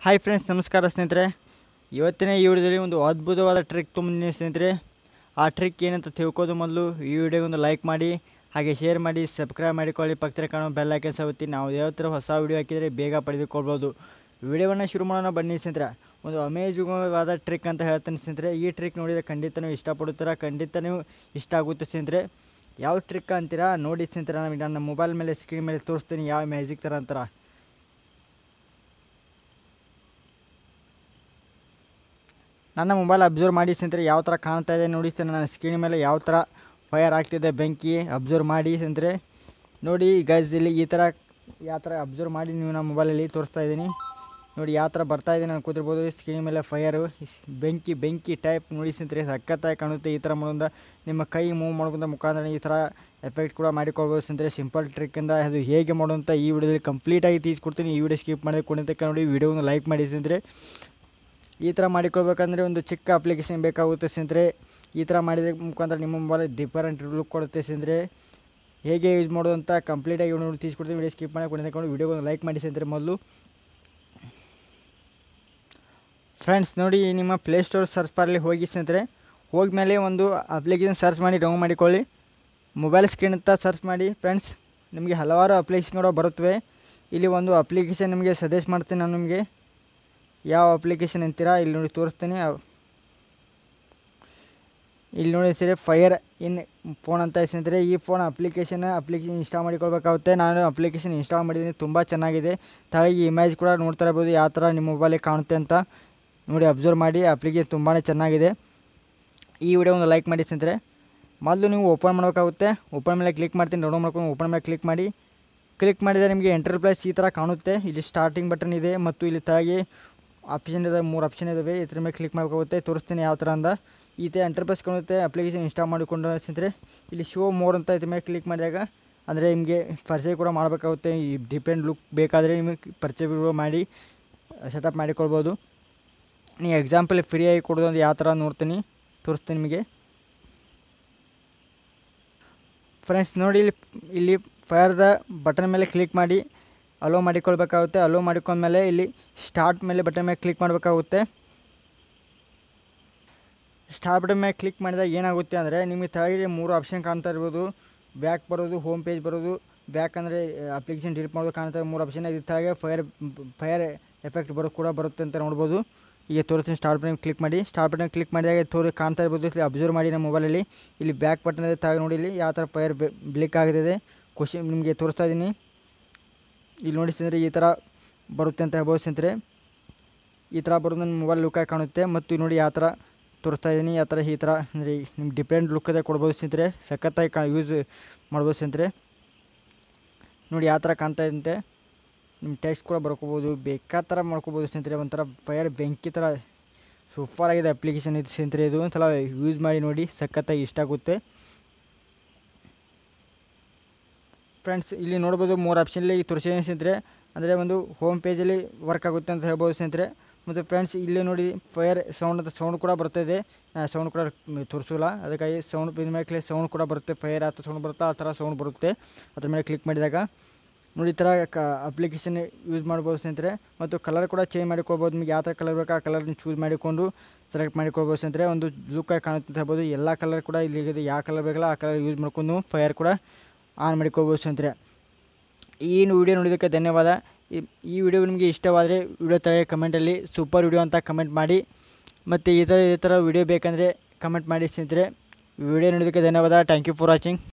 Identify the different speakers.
Speaker 1: hi friends ನಮಸ್ಕಾರ ಸ್ನೇಹಿತರೆ ಇವತ್ತಿನ ಈ ವಿಡಿಯೋದಲ್ಲಿ ಒಂದು ಅದ್ಭುತವಾದ ಟ್ರಿಕ್ ತೊಗೊಂಡಿದ್ದೀನಿ ಸ್ನೇಹಿತರೆ ಆ ಟ್ರಿಕ್ ಏನಂತ ತಿಳ್ಕೋದು ಮೊದಲು ಈ ವಿಡಿಯೋಗೆ ಒಂದು ಲೈಕ್ ಮಾಡಿ ಹಾಗೆ ಶೇರ್ ಮಾಡಿ ಸಬ್ಸ್ಕ್ರೈಬ್ ಮಾಡಿಕೊಳ್ಳಿ ಪಕ್ಕದಲ್ಲಿ ಕಾಣೋ ಬೆಲ್ ಐಕನ್ ಸವತ್ತಿ ನಾವು ಯಾವ ಥರ ಹೊಸ ವಿಡಿಯೋ ಹಾಕಿದರೆ ಬೇಗ ಪಡೆದುಕೊಳ್ಬೋದು ವಿಡಿಯೋವನ್ನು ಶುರು ಮಾಡೋಣ ಬನ್ನಿ ಸ್ನೇಹಿತರೆ ಒಂದು ಅಮೇಜಿಂಗವಾದ ಟ್ರಿಕ್ ಅಂತ ಹೇಳ್ತಾನೆ ಸ್ನೇಹಿತರೆ ಈ ಟ್ರಿಕ್ ನೋಡಿದರೆ ಖಂಡಿತ ನೀವು ಇಷ್ಟಪಡುತ್ತೀರಾ ಖಂಡಿತ ನೀವು ಇಷ್ಟ ಆಗುತ್ತೆ ಸ್ನೇಹಿತರೆ ಯಾವ ಟ್ರಿಕ್ ಅಂತೀರಾ ನೋಡಿ ಸ್ನೇಹಿತರೆ ನಮಗೆ ನನ್ನ ಮೊಬೈಲ್ ಮೇಲೆ ಸ್ಕ್ರೀನ್ ಮೇಲೆ ತೋರಿಸ್ತೀನಿ ಯಾವ ಮ್ಯಾಜಿಕ್ ಥರ ಅಂತಾರ ನನ್ನ ಮೊಬೈಲ್ ಅಬ್ಸರ್ವ್ ಮಾಡಿ ಸ್ನೇಹಿತರೆ ಯಾವ ಥರ ಕಾಣ್ತಾ ಇದೆ ನೋಡಿ ಸ್ನೇಹಿತರೆ ನನ್ನ ಸ್ಕ್ರೀನ್ ಮೇಲೆ ಯಾವ ಥರ ಫೈರ್ ಆಗ್ತಿದೆ ಬೆಂಕಿ ಅಬ್ಸರ್ವ್ ಮಾಡಿ ಸ್ನೇಹಿತರೆ ನೋಡಿ ಗೈಸ್ ಇಲ್ಲಿ ಈ ಥರ ಯಾವ ಥರ ಅಬ್ಸರ್ವ್ ಮಾಡಿ ನೀವು ನಮ್ಮ ಮೊಬೈಲಲ್ಲಿ ತೋರಿಸ್ತಾ ಇದ್ದೀನಿ ನೋಡಿ ಯಾವ ಥರ ಬರ್ತಾ ಇದೆ ನಾನು ಕೂತಿರ್ಬೋದು ಸ್ಕ್ರೀನ್ ಮೇಲೆ ಫೈರು ಬೆಂಕಿ ಬೆಂಕಿ ಟೈಪ್ ನೋಡಿ ಸ್ನೇಹಿತರೆ ಸಖತ್ತಾಗಿ ಕಾಣುತ್ತೆ ಈ ಥರ ಮಾಡೋದ್ರಿಂದ ನಿಮ್ಮ ಕೈ ಮೂವ್ ಮಾಡೋದ್ರಿಂದ ಮುಖಾಂತರ ಈ ಥರ ಎಫೆಕ್ಟ್ ಕೂಡ ಮಾಡಿಕೊಳ್ಬೋದು ಸ್ನೇಹಿತರೆ ಸಿಂಪಲ್ ಟ್ರಿಕ್ಕಿಂದ ಅದು ಹೇಗೆ ಮಾಡೋಂಥ ಈ ವಿಡಿಯೋದಲ್ಲಿ ಕಂಪ್ಲೀಟಾಗಿ ತೀಸ್ಕೊಡ್ತೀನಿ ಈ ವಿಡಿಯೋ ಸ್ಕಿಪ್ ಮಾಡಿ ಕುಣಿತಕ್ಕ ನೋಡಿ ವಿಡಿಯೋನ ಲೈಕ್ ಮಾಡಿ ಸ್ನೇಹಿತರೆ ಈ ಥರ ಮಾಡಿಕೊಳ್ಬೇಕಂದ್ರೆ ಒಂದು ಚಿಕ್ಕ ಅಪ್ಲಿಕೇಶನ್ ಬೇಕಾಗುತ್ತೆ ಸ್ನೇಹಿತರೆ ಈ ಥರ ಮಾಡಿದ ಮುಖಾಂತರ ನಿಮ್ಮ ಮೊಬೈಲ್ ಡಿಫರೆಂಟ್ ಲುಕ್ ಕೊಡುತ್ತೆ ಸ್ನೇಹಿತರೆ ಹೇಗೆ ಯೂಸ್ ಮಾಡೋದು ಅಂತ ಕಂಪ್ಲೀಟಾಗಿ ನೋಡಿ ತೀಸ್ಕೊಡ್ತೀನಿ ವಿಡಿಯೋ ಸ್ಕಿಪ್ ಮಾಡಿ ಕುಣಿತಕೊಂಡು ವಿಡಿಯೋಗೆ ಲೈಕ್ ಮಾಡಿ ಸ್ನೇಹಿತರೆ ಮೊದಲು ಫ್ರೆಂಡ್ಸ್ ನೋಡಿ ನಿಮ್ಮ ಪ್ಲೇಸ್ಟೋರ್ ಸರ್ಚ್ ಬಾರಲ್ಲಿ ಹೋಗಿ ಸ್ನೇಹಿತರೆ ಹೋದ್ಮೇಲೆ ಒಂದು ಅಪ್ಲಿಕೇಶನ್ ಸರ್ಚ್ ಮಾಡಿ ಡೌನ್ ಮಾಡಿಕೊಳ್ಳಿ ಮೊಬೈಲ್ ಸ್ಕ್ರೀನ್ ಅಂತ ಸರ್ಚ್ ಮಾಡಿ ಫ್ರೆಂಡ್ಸ್ ನಿಮಗೆ ಹಲವಾರು ಅಪ್ಲಿಕೇಶನ್ಗಳು ಬರುತ್ತವೆ ಇಲ್ಲಿ ಒಂದು ಅಪ್ಲಿಕೇಶನ್ ನಿಮಗೆ ಸಜೆಸ್ಟ್ ಮಾಡ್ತೀನಿ ನಾನು ನಿಮಗೆ ಯಾವ ಅಪ್ಲಿಕೇಶನ್ ಅಂತೀರಾ ಇಲ್ಲಿ ನೋಡಿ ತೋರಿಸ್ತೀನಿ ಅವ್- ಇಲ್ಲಿ ನೋಡಿ ಸರಿ ಫೈರ್ ಇನ್ ಫೋನ್ ಅಂತ ಸ್ನೇಹಿತರೆ ಈ ಫೋನ್ ಅಪ್ಲಿಕೇಶನ್ ಅಪ್ಲಿಕೇಶನ್ ಇನ್ಸ್ಟಾಲ್ ಮಾಡಿಕೊಳ್ಬೇಕಾಗುತ್ತೆ ನಾನು ಅಪ್ಲಿಕೇಶನ್ ಇನ್ಸ್ಟಾಲ್ ಮಾಡಿದ್ದೀನಿ ತುಂಬ ಚೆನ್ನಾಗಿದೆ ಕೆಳಗೆ ಇಮೇಜ್ ಕೂಡ ನೋಡ್ತಾ ಇರ್ಬೋದು ಯಾವ ಥರ ನಿಮ್ಮ ಮೊಬೈಲಿಗೆ ಕಾಣುತ್ತೆ ಅಂತ ನೋಡಿ ಅಬ್ಸರ್ವ್ ಮಾಡಿ ಅಪ್ಲಿಕೇಶನ್ ತುಂಬಾ ಚೆನ್ನಾಗಿದೆ ಈ ವಿಡಿಯೋ ಒಂದು ಲೈಕ್ ಮಾಡಿ ಸ್ನೇಹಿತರೆ ಮೊದಲು ನೀವು ಓಪನ್ ಮಾಡಬೇಕಾಗುತ್ತೆ ಓಪನ್ ಮೇಲೆ ಕ್ಲಿಕ್ ಮಾಡ್ತೀನಿ ಡೌನ್ಲೋಡ್ ಮಾಡ್ಕೊಂಡು ಓಪನ್ ಮೇಲೆ ಕ್ಲಿಕ್ ಮಾಡಿ ಕ್ಲಿಕ್ ಮಾಡಿದರೆ ನಿಮಗೆ ಎಂಟರ್ ಪ್ಲಸ್ ಈ ಥರ ಕಾಣುತ್ತೆ ಇಲ್ಲಿ ಸ್ಟಾರ್ಟಿಂಗ್ ಬಟನ್ ಇದೆ ಮತ್ತು ಇಲ್ಲಿ ತೆಳಗೆ ಆಪ್ಷನ್ ಇದೆ ಮೂರು ಆಪ್ಷನ್ ಇದಾವೆ ಇದ್ರ ಮೇಲೆ ಕ್ಲಿಕ್ ಮಾಡಬೇಕಾಗುತ್ತೆ ತೋರಿಸ್ತೀನಿ ಯಾವ ಥರ ಅಂದ ಈ ಥರ ಎಂಟರ್ ಪ್ಲಸ್ ಕಾಣುತ್ತೆ ಅಪ್ಲಿಕೇಶನ್ ಇನ್ಸ್ಟಾಲ್ ಮಾಡಿಕೊಂಡು ಸ್ನೇಹಿತರೆ ಇಲ್ಲಿ ಶೋ ಮೋರ್ ಅಂತ ಇದ್ರ ಮೇಲೆ ಕ್ಲಿಕ್ ಮಾಡಿದಾಗ ಅಂದರೆ ನಿಮಗೆ ಪರಿಚಯ ಕೂಡ ಮಾಡಬೇಕಾಗುತ್ತೆ ಈ ಡಿಪೆಂಡ್ ಲುಕ್ ಬೇಕಾದರೆ ನಿಮಗೆ ಪರಿಚಯ ಕೂಡ ಮಾಡಿ ಸೆಟಪ್ ಮಾಡಿಕೊಳ್ಬೋದು ನೀ ಎಕ್ಸಾಂಪಲ್ ಫ್ರೀಯಾಗಿ ಕೊಡೋದು ಅಂದ್ರೆ ಯಾವ ಥರ ನೋಡ್ತೀನಿ ತೋರಿಸ್ತೀನಿ ನಿಮಗೆ ಫ್ರೆಂಡ್ಸ್ ನೋಡಿ ಇಲ್ಲಿ ಇಲ್ಲಿ ಫೈರ್ದ ಬಟನ್ ಮೇಲೆ ಕ್ಲಿಕ್ ಮಾಡಿ ಅಲೋ ಮಾಡಿಕೊಳ್ಬೇಕಾಗುತ್ತೆ ಅಲೋ ಮಾಡಿಕೊಂಡ್ಮೇಲೆ ಇಲ್ಲಿ ಸ್ಟಾರ್ಟ್ ಮೇಲೆ ಬಟನ್ ಮೇಲೆ ಕ್ಲಿಕ್ ಮಾಡಬೇಕಾಗುತ್ತೆ ಸ್ಟಾರ್ಟ್ ಬಟನ್ ಮೇಲೆ ಕ್ಲಿಕ್ ಮಾಡಿದಾಗ ಏನಾಗುತ್ತೆ ಅಂದರೆ ನಿಮಗೆ ತೆಳಗೆ ಮೂರು ಆಪ್ಷನ್ ಕಾಣ್ತಾ ಇರ್ಬೋದು ಬ್ಯಾಕ್ ಬರೋದು ಹೋಮ್ ಪೇಜ್ ಬರೋದು ಬ್ಯಾಕ್ ಅಂದರೆ ಅಪ್ಲಿಕೇಶನ್ ಡಿಲೀಟ್ ಮಾಡೋದು ಕಾಣ್ತಾ ಮೂರು ಆಪ್ಷನ್ ಇದ್ರ ತೆಳಗೆ ಫೈರ್ ಫೈರ್ ಎಫೆಕ್ಟ್ ಬರೋ ಕೂಡ ಬರುತ್ತೆ ಅಂತ ನೋಡ್ಬೋದು ಈಗ ತೋರಿಸ್ತೀನಿ ಸ್ಟಾರ್ಟ್ ಬಟನ್ ಕ್ಲಿಕ್ ಮಾಡಿ ಸ್ಟಾರ್ಟ್ ಬಟನ್ ಕ್ಲಿಕ್ ಮಾಡಿದಾಗ ತೋರಿ ಕಾಣ್ತಾ ಇರ್ಬೋದು ಇಲ್ಲಿ ಅಬ್ಸರ್ವ್ ಮಾಡಿ ನಮ್ಮ ಮೊಬೈಲಲ್ಲಿ ಇಲ್ಲಿ ಬ್ಯಾಕ್ ಬಟನ್ ಇದೆ ತಾಗ ನೋಡಿ ಇಲ್ಲಿ ಯಾವ ಥರ ಫೈರ್ ಬ್ಲಿಕ್ ಆಗ್ತಿದೆ ಖುಷಿ ನಿಮಗೆ ತೋರಿಸ್ತಾ ಇದ್ದೀನಿ ಇಲ್ಲಿ ನೋಡಿ ಸ್ನೇಹಿತರೆ ಈ ಥರ ಬರುತ್ತೆ ಅಂತ ಹೇಳ್ಬೋದು ಸ್ನೇಹಿತರೆ ಈ ಥರ ಬರೋದು ನನ್ನ ಮೊಬೈಲ್ ಲುಕ್ಕಾಗಿ ಕಾಣುತ್ತೆ ಮತ್ತು ಇಲ್ಲಿ ನೋಡಿ ಯಾವ ಥರ ತೋರಿಸ್ತಾ ಇದ್ದೀನಿ ಯಾವ ಥರ ಈ ಥರ ಅಂದರೆ ನಿಮ್ಗೆ ಡಿಫ್ರೆಂಟ್ ಲುಕ್ಕದೇ ಕೊಡ್ಬೋದು ಸ್ನೇಹಿತರೆ ಸಖತ್ತಾಗಿ ಕಾ ಯೂಸ್ ಮಾಡ್ಬೋದು ಸ್ನೇಹಿತರೆ ನೋಡಿ ಯಾವ ಥರ ಕಾಣ್ತಾ ಇದಂತೆ ನಿಮ್ಮ ಟೆಸ್ಟ್ ಕೂಡ ಬರ್ಕೋಬೋದು ಬೇಕಾದ ಥರ ಮಾಡ್ಕೋಬೋದು ಸ್ನೇಹಿತರೆ ಒಂಥರ ಫೈರ್ ಬೆಂಕಿ ಥರ ಸೂಪರ್ ಆಗಿದೆ ಅಪ್ಲಿಕೇಶನ್ ಇದು ಸ್ನೇಹಿತರೆ ಇದು ಒಂದ್ಸಲ ಯೂಸ್ ಮಾಡಿ ನೋಡಿ ಸಖತ್ತಾಗಿ ಇಷ್ಟ ಆಗುತ್ತೆ ಫ್ರೆಂಡ್ಸ್ ಇಲ್ಲಿ ನೋಡ್ಬೋದು ಮೂರು ಆಪ್ಷನ್ಲಿ ತೋರಿಸಿದ್ದೀನಿ ಸ್ನೇಹಿತರೆ ಅಂದರೆ ಒಂದು ಹೋಮ್ ಪೇಜಲ್ಲಿ ವರ್ಕ್ ಆಗುತ್ತೆ ಅಂತ ಹೇಳ್ಬೋದು ಸ್ನೇಹಿತರೆ ಮತ್ತು ಫ್ರೆಂಡ್ಸ್ ಇಲ್ಲಿ ನೋಡಿ ಫೈರ್ ಸೌಂಡ್ ಅಂತ ಸೌಂಡ್ ಕೂಡ ಬರ್ತಾಯಿದೆ ಸೌಂಡ್ ಕೂಡ ತೋರಿಸೋಲ್ಲ ಅದಕ್ಕಾಗಿ ಸೌಂಡ್ ಇದ್ರ ಮೇಲೆ ಕ್ಲಿಕ್ ಸೌಂಡ್ ಕೂಡ ಬರುತ್ತೆ ಫೈರ್ ಆ ಥರ ಸೌಂಡ್ ಬರುತ್ತೆ ಆ ಥರ ಸೌಂಡ್ ಬರುತ್ತೆ ಅದ್ರ ಮೇಲೆ ಕ್ಲಿಕ್ ಮಾಡಿದಾಗ ನೋಡಿ ಈ ಥರ ಕ ಅಪ್ಲಿಕೇಶನ್ ಯೂಸ್ ಮಾಡ್ಬೋದು ಸ್ನೇಹಿತರೆ ಮತ್ತು ಕಲರ್ ಕೂಡ ಚೇಂಜ್ ಮಾಡಿಕೊಳ್ಬೋದು ನಿಮಗೆ ಯಾವ ಥರ ಕಲರ್ ಬೇಕು ಆ ಕಲರ್ನ ಚೂಸ್ ಮಾಡಿಕೊಂಡು ಸೆಲೆಕ್ಟ್ ಮಾಡಿಕೊಳ್ಬೋದು ಸ್ನೇಹಿತರೆ ಒಂದು ಲುಕ್ಕಾಗಿ ಕಾಣುತ್ತೆ ಅಂತ ಹೇಳ್ಬೋದು ಎಲ್ಲ ಕಲರ್ ಕೂಡ ಇಲ್ಲಿ ಇದೆ ಯಾವ ಕಲರ್ ಬೇಕಲ್ಲ ಆ ಕಲರ್ ಯೂಸ್ ಮಾಡ್ಕೊಂಡು ಫೈರ್ ಕೂಡ ಆನ್ ಮಾಡಿಕೊಳ್ಬೋದು ಸ್ನೇಹಿತರೆ ಈ ವಿಡಿಯೋ ನೋಡಿದ್ದಕ್ಕೆ ಧನ್ಯವಾದ ಈ ಈ ವಿಡಿಯೋ ನಿಮಗೆ ಇಷ್ಟವಾದರೆ ವಿಡಿಯೋ ತೆಗೆ ಕಮೆಂಟಲ್ಲಿ ಸೂಪರ್ ವಿಡಿಯೋ ಅಂತ ಕಮೆಂಟ್ ಮಾಡಿ ಮತ್ತು ಈ ಥರ ಈ ಥರ ವಿಡಿಯೋ ಬೇಕಂದರೆ ಕಮೆಂಟ್ ಮಾಡಿ ಸ್ನೇಹಿತರೆ ವಿಡಿಯೋ ನೋಡೋದಕ್ಕೆ ಧನ್ಯವಾದ ಥ್ಯಾಂಕ್ ಯು ಫಾರ್ ವಾಚಿಂಗ್